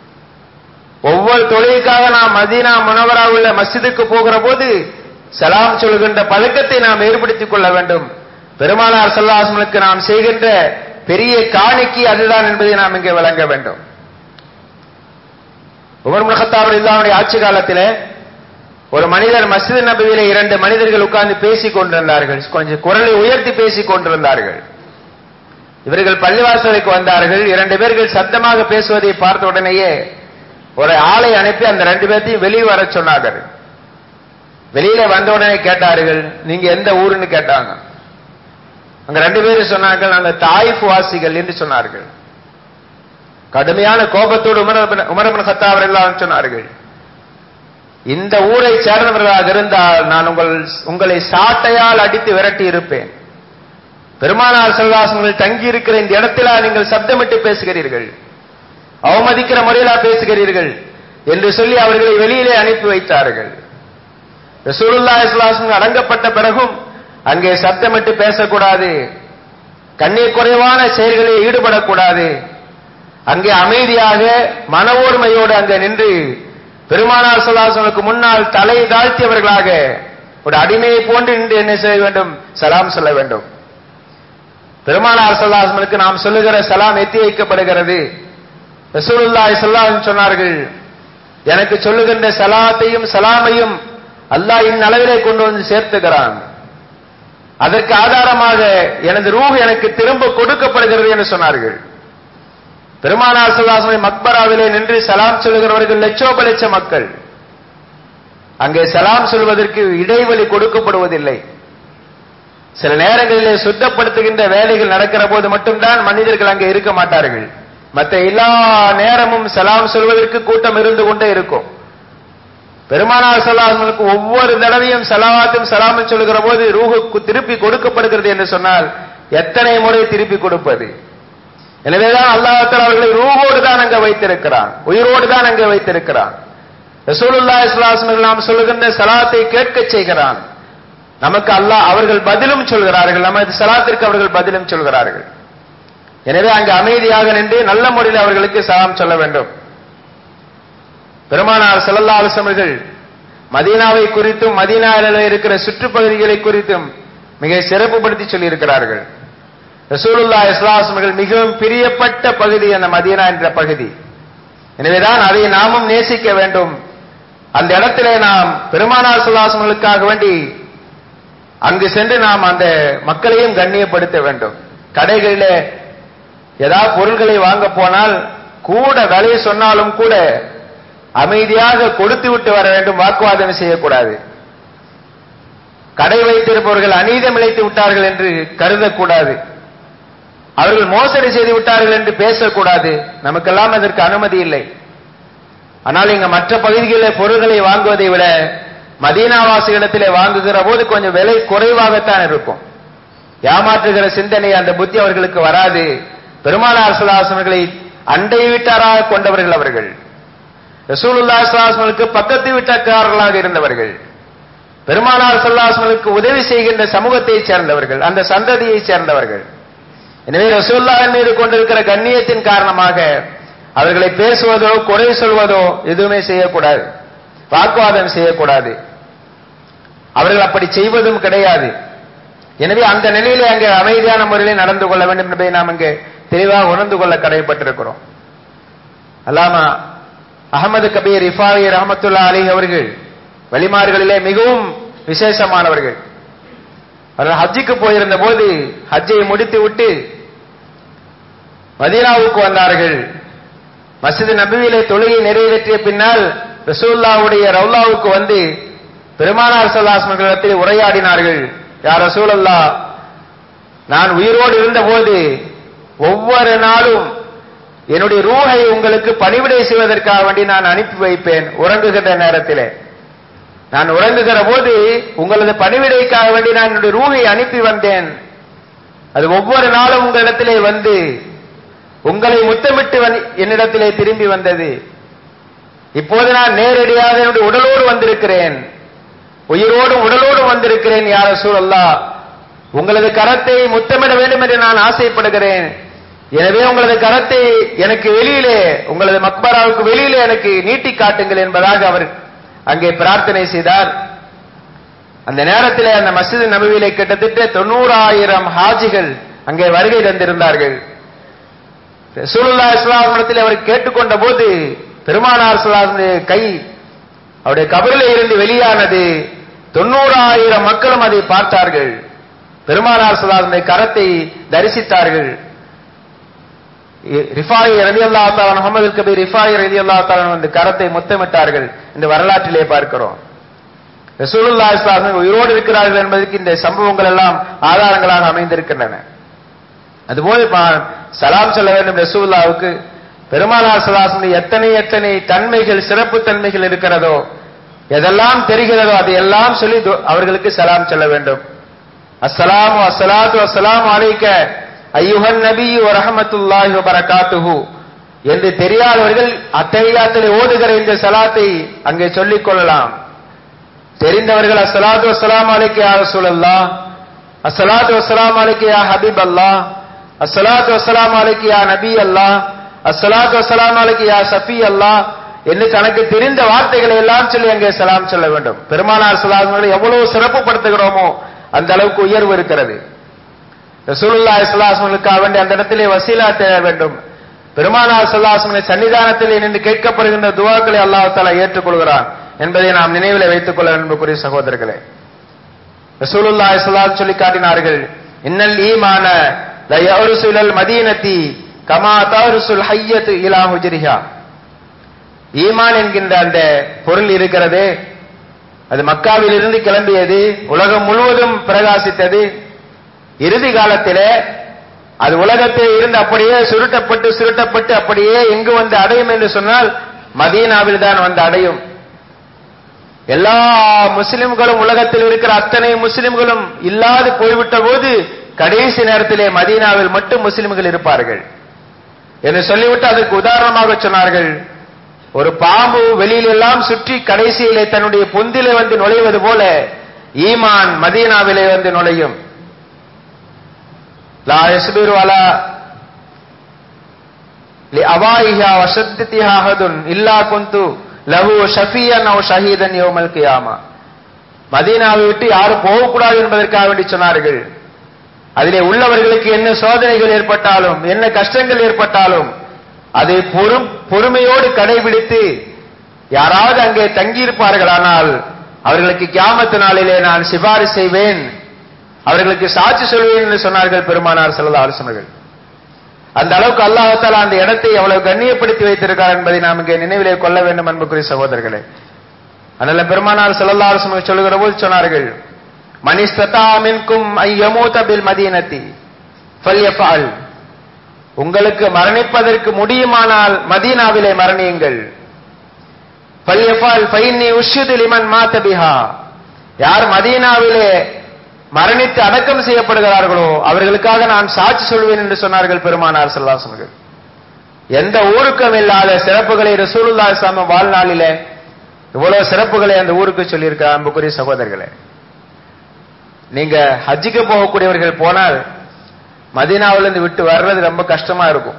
ஒவ்வொரு தொழுகைக்காக நாம் மதீனா முனவரா உள்ள மஸ்ஜிதுக்கு போகிற போது சலாம் சொல்கின்ற பழக்கத்தை நாம் ஏற்படுத்திக் கொள்ள வேண்டும் பெருமானார் சல்லாசனுக்கு நாம் செய்கின்ற பெரிய காணிக்கை அதுதான் என்பதை நாம் இங்கே வழங்க வேண்டும் உமர் முகத்தாவர் இல்லாவுடைய ஆட்சி காலத்திலே ஒரு மனிதர் மஸ்ஜித் நபியிலே இரண்டு மனிதர்கள் உட்கார்ந்து பேசிக் கொண்டிருந்தார்கள் கொஞ்சம் குரலை உயர்த்தி பேசிக் கொண்டிருந்தார்கள் இவர்கள் பள்ளிவாசலுக்கு வந்தார்கள் இரண்டு பேர்கள் சத்தமாக பேசுவதை பார்த்த உடனேயே ஒரு ஆளை அனுப்பி அந்த ரெண்டு பேர்த்தையும் வெளியே வர சொன்னார்கள் வெளியில வந்த உடனே கேட்டார்கள் நீங்க எந்த ஊருன்னு கேட்டாங்க அங்க ரெண்டு பேரும் சொன்னார்கள் நாங்க தாயிஃப் வாசிகள் என்று சொன்னார்கள் கடுமையான கோபத்தோடு உமரபன் உமரபன் கத்தாவர் எல்லாம் சொன்னார்கள் இந்த ஊரை சேர்ந்தவர்களாக இருந்தால் நான் உங்கள் உங்களை சாட்டையால் அடித்து விரட்டி இருப்பேன் பெருமானார் செல்வாசங்கள் தங்கி இருக்கிற இந்த இடத்திலா நீங்கள் சப்தமிட்டு பேசுகிறீர்கள் அவமதிக்கிற முறையிலா பேசுகிறீர்கள் என்று சொல்லி அவர்களை வெளியிலே அனுப்பி வைத்தார்கள் ரசூலுல்லா இஸ்லாசன் அடங்கப்பட்ட பிறகும் அங்கே சப்தமிட்டு பேசக்கூடாது கண்ணீர் குறைவான செயல்களில் ஈடுபடக்கூடாது அங்கே அமைதியாக மன ஓர்மையோடு அங்கே நின்று பெருமானார் சொல்லாசனுக்கு முன்னால் தலை தாழ்த்தியவர்களாக ஒரு அடிமையை போன்று நின்று என்ன செய்ய வேண்டும் சலாம் சொல்ல வேண்டும் பெருமானார் சொல்லாசனுக்கு நாம் சொல்லுகிற சலாம் எத்தி வைக்கப்படுகிறது ரசூலுல்லாய் சொல்லாஹ் சொன்னார்கள் எனக்கு சொல்லுகின்ற சலாத்தையும் சலாமையும் அல்லாஹ் இந்நளவிலே கொண்டு வந்து சேர்த்துகிறான் அதற்கு ஆதாரமாக எனது ரூஹ் எனக்கு திரும்ப கொடுக்கப்படுகிறது என்று சொன்னார்கள் பெருமானார் சுல்லாசனை மக்பராவிலே நின்று சலாம் சொல்லுகிறவர்கள் லட்சோப லட்ச மக்கள் அங்கே சலாம் சொல்வதற்கு இடைவெளி கொடுக்கப்படுவதில்லை சில நேரங்களிலே சுத்தப்படுத்துகின்ற வேலைகள் நடக்கிற போது மட்டும்தான் மனிதர்கள் அங்கே இருக்க மாட்டார்கள் மற்ற எல்லா நேரமும் சலாம் சொல்வதற்கு கூட்டம் இருந்து கொண்டே இருக்கும் பெருமானார் சலாசனுக்கு ஒவ்வொரு தடவையும் சலாவாத்தும் சலாமும் சொல்லுகிற போது ரூஹுக்கு திருப்பி கொடுக்கப்படுகிறது என்று சொன்னால் எத்தனை முறை திருப்பி கொடுப்பது எனவேதான் அல்லாஹால அவர்களை ரூஹோடு தான் அங்க வைத்திருக்கிறான் உயிரோடு தான் அங்கே வைத்திருக்கிறான் ரசூலுல்லா இஸ்லாசனர்கள் நாம் சொல்லுகின்ற சலாத்தை கேட்க செய்கிறான் நமக்கு அல்லாஹ் அவர்கள் பதிலும் சொல்கிறார்கள் நமது சலாத்திற்கு அவர்கள் பதிலும் சொல்கிறார்கள் எனவே அங்கு அமைதியாக நின்று நல்ல முறையில் அவர்களுக்கு சலாம் சொல்ல வேண்டும் பெருமானார் செல்லல்லா அலுவலர்கள் மதீனாவை குறித்தும் மதீனாவில் இருக்கிற சுற்றுப்பகுதிகளை குறித்தும் மிக சிறப்புப்படுத்தி சொல்லியிருக்கிறார்கள் ரசூலுல்லா இஸ்லாசமர்கள் மிகவும் பிரியப்பட்ட பகுதி அந்த மதீனா என்ற பகுதி எனவேதான் அதை நாமும் நேசிக்க வேண்டும் அந்த இடத்திலே நாம் பெருமானார் சுல்லாசமர்களுக்காக வேண்டி அங்கு சென்று நாம் அந்த மக்களையும் கண்ணியப்படுத்த வேண்டும் கடைகளிலே ஏதாவது பொருள்களை வாங்க போனால் கூட விலை சொன்னாலும் கூட அமைதியாக கொடுத்து விட்டு வர வேண்டும் வாக்குவாதம் செய்யக்கூடாது கடை வைத்திருப்பவர்கள் அநீதம் இழைத்து விட்டார்கள் என்று கருதக்கூடாது அவர்கள் மோசடி செய்து விட்டார்கள் என்று பேசக்கூடாது நமக்கெல்லாம் அதற்கு அனுமதி இல்லை ஆனால் இங்க மற்ற பகுதிகளில் பொருள்களை வாங்குவதை விட மதீனாவாசிகளிடத்திலே வாங்குகிற போது கொஞ்சம் விலை குறைவாகத்தான் இருக்கும் ஏமாற்றுகிற சிந்தனை அந்த புத்தி அவர்களுக்கு வராது பெருமானார் சுல்லாசனர்களை அண்டை வீட்டாராக கொண்டவர்கள் அவர்கள் ரசூலுல்லா சுல்லாசனர்களுக்கு பக்கத்து வீட்டக்காரர்களாக இருந்தவர்கள் பெருமானார் சுல்லாசனர்களுக்கு உதவி செய்கின்ற சமூகத்தைச் சேர்ந்தவர்கள் அந்த சந்ததியை சேர்ந்தவர்கள் எனவே ரசூல்லாவின் மீது கொண்டிருக்கிற கண்ணியத்தின் காரணமாக அவர்களை பேசுவதோ குறை சொல்வதோ எதுவுமே செய்யக்கூடாது வாக்குவாதம் செய்யக்கூடாது அவர்கள் அப்படி செய்வதும் கிடையாது எனவே அந்த நிலையிலே அங்கே அமைதியான முறையில் நடந்து கொள்ள வேண்டும் என்பதை நாம் இங்கே தெளிவாக உணர்ந்து கொள்ள கடமைப்பட்டிருக்கிறோம் அல்லாமா அகமது கபீர் இஃபாவி ரஹமத்துல்லா அலி அவர்கள் வழிமார்களிலே மிகவும் விசேஷமானவர்கள் அவர்கள் ஹஜ்ஜுக்கு போயிருந்த போது ஹஜ்ஜை முடித்து விட்டு மதீனாவுக்கு வந்தார்கள் மசித் நபியிலே தொழுகை நிறைவேற்றிய பின்னால் ரசூல்லாவுடைய ரவுல்லாவுக்கு வந்து பெருமானார் சல்லாஸ்மர்களிடத்தில் உரையாடினார்கள் யார் ரசூலல்லா நான் உயிரோடு இருந்தபோது ஒவ்வொரு நாளும் என்னுடைய ரூஹை உங்களுக்கு பணிவிடை செய்வதற்காக வேண்டி நான் அனுப்பி வைப்பேன் உறங்குகின்ற நேரத்திலே நான் உறங்குகிற போது உங்களது பணிவிடைக்காக வேண்டி நான் என்னுடைய ரூஹை அனுப்பி வந்தேன் அது ஒவ்வொரு நாளும் உங்களிடத்திலே வந்து உங்களை முத்தமிட்டு என்னிடத்திலே திரும்பி வந்தது இப்போது நான் நேரடியாக என்னுடைய உடலோடு வந்திருக்கிறேன் உயிரோடும் உடலோடும் வந்திருக்கிறேன் யார சூழல்லா உங்களது கரத்தை முத்தமிட வேண்டும் என்று நான் ஆசைப்படுகிறேன் எனவே உங்களது கரத்தை எனக்கு வெளியிலே உங்களது மக்பராவுக்கு வெளியிலே எனக்கு நீட்டி காட்டுங்கள் என்பதாக அவர் அங்கே பிரார்த்தனை செய்தார் அந்த நேரத்தில் அந்த மசித் நபவியிலே கிட்டத்தட்ட தொண்ணூறாயிரம் ஹாஜிகள் அங்கே வருகை தந்திருந்தார்கள் ரசூலுல்லா இஸ்லாமிடத்தில் அவர் கேட்டுக்கொண்ட போது பெருமானார் சுல்லாமுடைய கை அவருடைய கபரிலே இருந்து வெளியானது தொண்ணூறாயிரம் மக்களும் அதை பார்த்தார்கள் பெருமானார் சுல்லாமுடைய கரத்தை தரிசித்தார்கள் ரிஃபாய் ரலி அல்லா தாலன் முகமது கபீர் ரிஃபாய் ரலி அல்லா தாலன் அந்த கரத்தை முத்தமிட்டார்கள் இந்த வரலாற்றிலே பார்க்கிறோம் ரசூலுல்லா இஸ்லாமின் உயிரோடு இருக்கிறார்கள் என்பதற்கு இந்த சம்பவங்கள் எல்லாம் ஆதாரங்களாக அமைந்திருக்கின்றன அதுபோல் சலாம் சொல்ல வேண்டும் ரசூல்லாவுக்கு பெருமானார் சலாசனுடைய எத்தனை எத்தனை தன்மைகள் சிறப்பு தன்மைகள் இருக்கிறதோ எதெல்லாம் தெரிகிறதோ அதையெல்லாம் சொல்லி அவர்களுக்கு சலாம் சொல்ல வேண்டும் அஸ்ஸலாமு அஸ்ஸலாத்து அஸ்ஸலாமு அலைக்க ஐயுஹன் நபி வரஹமத்துல்லாஹி வபரகாத்துஹு என்று தெரியாதவர்கள் அத்தகையாத்திலே ஓதுகிற இந்த சலாத்தை அங்கே சொல்லிக் கொள்ளலாம் தெரிந்தவர்கள் அஸ்ஸலாத்து வஸ்ஸலாமு அலைக்க யா ரசூலல்லாஹ் அஸ்ஸலாத்து வஸ்ஸலாமு அலைக்க யா ஹபீப் அல்லாஹ் அஸ்ஸலாத்து வஸ்ஸலாமு அலைக்க யா நபி அல்லாஹ் அஸ்ஸலாத்து வஸ்ஸலாமு அலைக்க யா சஃபி அல்லாஹ் என்று தனக்கு தெரிந்த வார்த்தைகளை எல்லாம் சொல்லி அங்கே சலாம் சொல்ல வேண்டும் பெருமானார் சலாம்களை எவ்வளவு சிறப்புப்படுத்துகிறோமோ அந்த அளவுக்கு உயர்வு இருக்கிறது ரசூலுல்லா இஸ்லாஸ்மனுக்காக வேண்டி அந்த இடத்திலே வசீலா தேட வேண்டும் பெருமானார் சல்லாஸ்மனை சன்னிதானத்தில் நின்று கேட்கப்படுகின்ற துவாக்களை அல்லாஹால ஏற்றுக்கொள்கிறான் என்பதை நாம் நினைவில் வைத்துக் கொள்ள அன்புக்குரிய சகோதரர்களே ரசூலுல்லா இஸ்லாம் சொல்லி காட்டினார்கள் இன்னல் ஈமான தயருசுலல் மதீனத்தி கமா தவருசுல் ஹையத்து இலா ஹுஜரிஹா ஈமான் என்கின்ற அந்த பொருள் இருக்கிறது அது மக்காவில் இருந்து கிளம்பியது உலகம் முழுவதும் பிரகாசித்தது இறுதி காலத்திலே அது உலகத்தில் இருந்து அப்படியே சுருட்டப்பட்டு சுருட்டப்பட்டு அப்படியே எங்கு வந்து அடையும் என்று சொன்னால் மதீனாவில் தான் வந்து அடையும் எல்லா முஸ்லிம்களும் உலகத்தில் இருக்கிற அத்தனை முஸ்லிம்களும் இல்லாது போய்விட்ட போது கடைசி நேரத்திலே மதீனாவில் மட்டும் முஸ்லிம்கள் இருப்பார்கள் என்று சொல்லிவிட்டு அதற்கு உதாரணமாக சொன்னார்கள் ஒரு பாம்பு வெளியில எல்லாம் சுற்றி கடைசியிலே தன்னுடைய பொந்திலே வந்து நுழைவது போல ஈமான் மதீனாவிலே வந்து நுழையும் லா யஸ்பிரு அலா அவாயிஹா வசத்திஹா ஹதுன் இல்லா குந்து லஹு ஷஃபியன் அவ் ஷஹீதன் யோமல் கியாமா மதீனாவை விட்டு யாரும் போகக்கூடாது என்பதற்காக வேண்டி சொன்னார்கள் அதிலே உள்ளவர்களுக்கு என்ன சோதனைகள் ஏற்பட்டாலும் என்ன கஷ்டங்கள் ஏற்பட்டாலும் அதை பொறும் பொறுமையோடு கடைபிடித்து யாராவது அங்கே தங்கியிருப்பார்களானால் அவர்களுக்கு கியாமத்து நாளிலே நான் சிபாரிசு செய்வேன் அவர்களுக்கு சாட்சி சொல்வேன் என்று சொன்னார்கள் பெருமானார் செல்லா ஆலோசனைகள் அந்த அளவுக்கு அல்லாஹால அந்த இடத்தை எவ்வளவு கண்ணியப்படுத்தி வைத்திருக்கார் என்பதை நாம் இங்கே நினைவிலே கொள்ள வேண்டும் அன்புக்குரிய சகோதரர்களே அதனால பெருமானார் செல்லல்லா ஆலோசனை சொல்லுகிற போது சொன்னார்கள் மனிஸ்ததா மின்கும் ஐயமூத பில் மதீனத்தி ஃபல்யஃபால் உங்களுக்கு மரணிப்பதற்கு முடியுமானால் மதீனாவிலே மரணியுங்கள் பல்யஃபால் ஃபைன்னி உஷ்யுது லிமன் மாத பிஹா யார் மதீனாவிலே மரணித்து அடக்கம் செய்யப்படுகிறார்களோ அவர்களுக்காக நான் சாட்சி சொல்வேன் என்று சொன்னார்கள் பெருமானார் செல்லாசனர்கள் எந்த ஊருக்கும் இல்லாத சிறப்புகளை ரசூலுல்லா இஸ்லாம வாழ்நாளிலே இவ்வளவு சிறப்புகளை அந்த ஊருக்கு சொல்லியிருக்க அன்புக்குரிய சகோதரர்களே நீங்க ஹஜ்ஜுக்கு போகக்கூடியவர்கள் போனால் மதீனாவிலிருந்து விட்டு வர்றது ரொம்ப கஷ்டமா இருக்கும்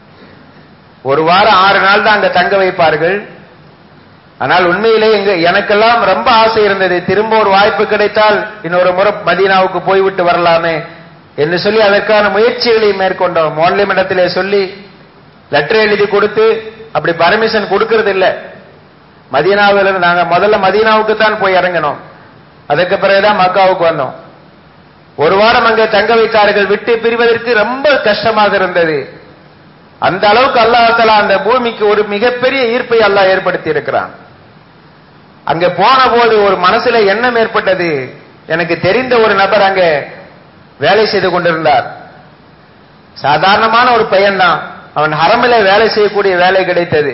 ஒரு வாரம் ஆறு நாள் தான் அங்க தங்க வைப்பார்கள் ஆனால் உண்மையிலே எங்க எனக்கெல்லாம் ரொம்ப ஆசை இருந்தது திரும்ப ஒரு வாய்ப்பு கிடைத்தால் இன்னொரு முறை மதீனாவுக்கு போய்விட்டு வரலாமே என்று சொல்லி அதற்கான முயற்சிகளை மேற்கொண்டோம் மோன்லிமிடத்திலே சொல்லி லெட்டர் எழுதி கொடுத்து அப்படி பர்மிஷன் கொடுக்கறது இல்ல மதீனாவில் நாங்க முதல்ல மதீனாவுக்கு தான் போய் இறங்கினோம் அதுக்கு பிறகுதான் மக்காவுக்கு வந்தோம் ஒரு வாரம் அங்கே தங்க வைத்தார்கள் விட்டு பிரிவதற்கு ரொம்ப கஷ்டமாக இருந்தது அந்த அளவுக்கு அல்லாஹால அந்த பூமிக்கு ஒரு மிகப்பெரிய ஈர்ப்பை அல்லாஹ் ஏற்படுத்தி இருக்கிறான் அங்க போன போது ஒரு மனசுல எண்ணம் ஏற்பட்டது எனக்கு தெரிந்த ஒரு நபர் அங்க வேலை செய்து கொண்டிருந்தார் சாதாரணமான ஒரு பையன்தான் அவன் ஹரமில வேலை செய்யக்கூடிய வேலை கிடைத்தது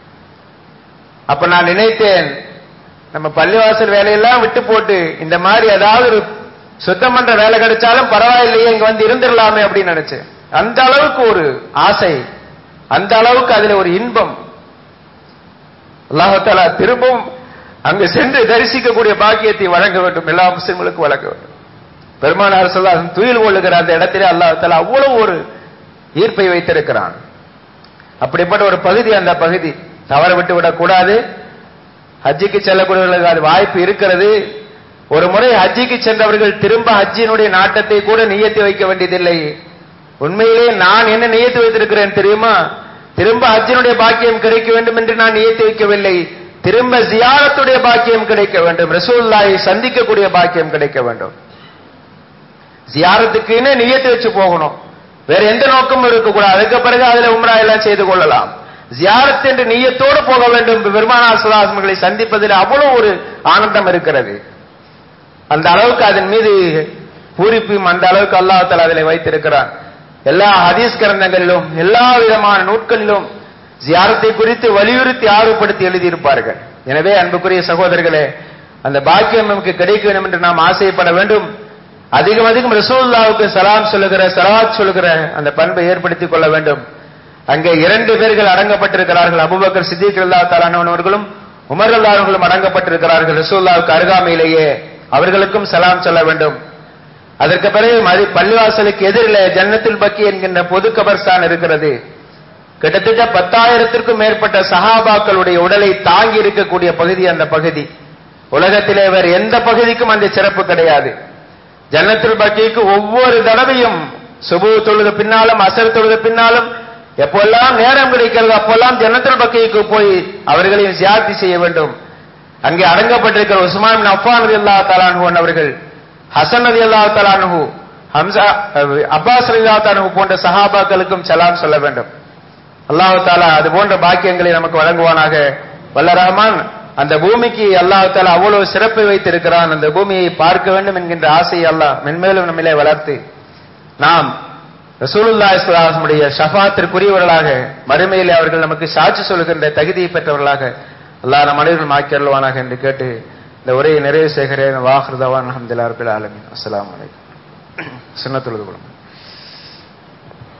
அப்ப நான் நினைத்தேன் நம்ம பள்ளிவாசல் வேலையெல்லாம் விட்டு போட்டு இந்த மாதிரி ஏதாவது ஒரு சுத்தம் பண்ற வேலை கிடைச்சாலும் பரவாயில்லையே இங்க வந்து இருந்துடலாமே அப்படின்னு நினைச்சேன் அந்த அளவுக்கு ஒரு ஆசை அந்த அளவுக்கு அதுல ஒரு இன்பம் அல்லாஹால திரும்பவும் அங்கு சென்று தரிசிக்கக்கூடிய பாக்கியத்தை வழங்க வேண்டும் எல்லா முஸ்லிம்களுக்கும் வழங்க வேண்டும் பெருமானார் சொல்ல துயில் கொள்ளுகிற அந்த இடத்திலே அல்லாஹால அவ்வளவு ஒரு ஈர்ப்பை வைத்திருக்கிறான் அப்படிப்பட்ட ஒரு பகுதி அந்த பகுதி தவற விட்டு விடக்கூடாது ஹஜ்ஜிக்கு செல்லக்கூடியவர்களுக்கு அது வாய்ப்பு இருக்கிறது ஒரு முறை ஹஜ்ஜிக்கு சென்றவர்கள் திரும்ப ஹஜ்ஜினுடைய நாட்டத்தை கூட நியத்தி வைக்க வேண்டியதில்லை உண்மையிலே நான் என்ன நியத்து வைத்திருக்கிறேன் தெரியுமா திரும்ப ஹஜ்ஜினுடைய பாக்கியம் கிடைக்க வேண்டும் என்று நான் நியத்தி வைக்கவில்லை திரும்ப ஜியாரத்துடைய பாக்கியம் கிடைக்க வேண்டும் ரசூல்லாயை சந்திக்கக்கூடிய பாக்கியம் கிடைக்க வேண்டும் ஜியாரத்துக்குன்னு நியத்து வச்சு போகணும் வேற எந்த நோக்கமும் இருக்கக்கூடாது அதுக்கு பிறகு அதுல உம்ரா எல்லாம் செய்து கொள்ளலாம் ஜியாரத் என்று நீயத்தோடு போக வேண்டும் பெருமானார் சுலாசமர்களை சந்திப்பதில் அவ்வளவு ஒரு ஆனந்தம் இருக்கிறது அந்த அளவுக்கு அதன் மீது பூரிப்பும் அந்த அளவுக்கு அல்லாஹால அதில் வைத்திருக்கிறான் எல்லா ஹதீஸ் கிரந்தங்களிலும் எல்லா விதமான நூட்களிலும் ஜியாரத்தை குறித்து வலியுறுத்தி ஆர்வப்படுத்தி எழுதியிருப்பார்கள் எனவே அன்புக்குரிய சகோதரர்களே அந்த பாக்கியம் நமக்கு கிடைக்க வேண்டும் என்று நாம் ஆசைப்பட வேண்டும் அதிகம் அதிகம் ரசூல்லாவுக்கு சலாம் சொல்லுகிற சலாத் சொல்லுகிற அந்த பண்பை ஏற்படுத்திக் கொள்ள வேண்டும் அங்கே இரண்டு பேர்கள் அடங்கப்பட்டிருக்கிறார்கள் அபுபக்கர் சித்திக் அல்லா தாலானவர்களும் உமர் அல்லார்களும் அடங்கப்பட்டிருக்கிறார்கள் ரசூல்லாவுக்கு அருகாமையிலேயே அவர்களுக்கும் சலாம் சொல்ல வேண்டும் அதற்கு பிறகு மதி பள்ளிவாசலுக்கு எதிரில் ஜன்னத்துல் பக்கி என்கின்ற பொது கபர்ஸ்தான் இருக்கிறது கிட்டத்தட்ட பத்தாயிரத்திற்கும் மேற்பட்ட சஹாபாக்களுடைய உடலை தாங்கி இருக்கக்கூடிய பகுதி அந்த பகுதி உலகத்திலே வேறு எந்த பகுதிக்கும் அந்த சிறப்பு கிடையாது ஜன்னத்துல் பக்கிக்கு ஒவ்வொரு தடவையும் சுபு தொழுத பின்னாலும் அசர் தொழுத பின்னாலும் எப்பெல்லாம் நேரம் கிடைக்கிறது அப்பெல்லாம் ஜன்னத்துல் பக்கிக்கு போய் அவர்களையும் சியார்த்தி செய்ய வேண்டும் அங்கே அடங்கப்பட்டிருக்கிற உஸ்மான் அஃபான் ரதி அல்லா தலானு அவர்கள் ஹசன் ரதி அல்லா தலானு ஹம்சா அப்பாஸ் ரதி அல்லா தலானு போன்ற சஹாபாக்களுக்கும் சலாம் சொல்ல வேண்டும் அல்லாஹு தாலா அது போன்ற பாக்கியங்களை நமக்கு வழங்குவானாக வல்ல ரஹ்மான் அந்த பூமிக்கு அல்லாஹு தாலா அவ்வளவு சிறப்பை வைத்திருக்கிறான் அந்த பூமியை பார்க்க வேண்டும் என்கின்ற ஆசையை அல்லாஹ் மென்மேலும் நம்மிலே வளர்த்து நாம் ரசூலுல்லா இஸ்லாமுடைய ஷஃபாத்திற்குரியவர்களாக மறுமையிலே அவர்கள் நமக்கு சாட்சி சொல்கின்ற தகுதியை பெற்றவர்களாக அல்லாஹ் நம் அனைவரும் ஆக்கி அருள்வானாக என்று கேட்டு இந்த உரையை நிறைவு செய்கிறேன் வாஹ்ருதவான் அஹமதுல்லா ரபில் ஆலமின் அஸ்லாம் வலைக்கம் சின்ன தொழுது